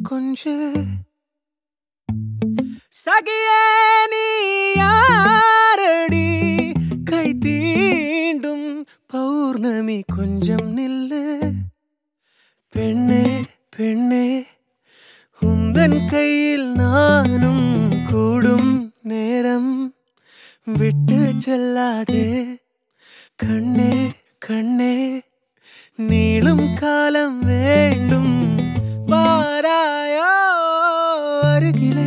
கொஞ்சு சகியே நீ யாரடி கை தீண்டும் பௌர்ணமி கொஞ்சம் நில்லு பெண்ணே பெண்ணே உந்தன் கையில் நானும் கூடும் நேரம் விட்டு செல்லாதே கண்ணே கண்ணே நீளும் காலம் வேண்டும் பாராயோ அருகிலே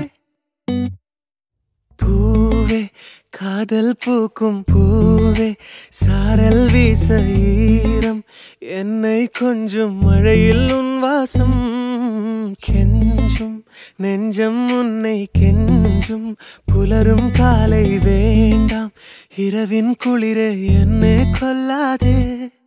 பூவே காதல் பூக்கும் பூவே சாரல் வீச ஈரம் என்னை கொஞ்சம் மழையில் உன் வாசம் கெஞ்சும் நெஞ்சம் உன்னை கெஞ்சும் புலரும் காலை வேண்டாம் இரவின் குளிரே என்னை கொல்லாதே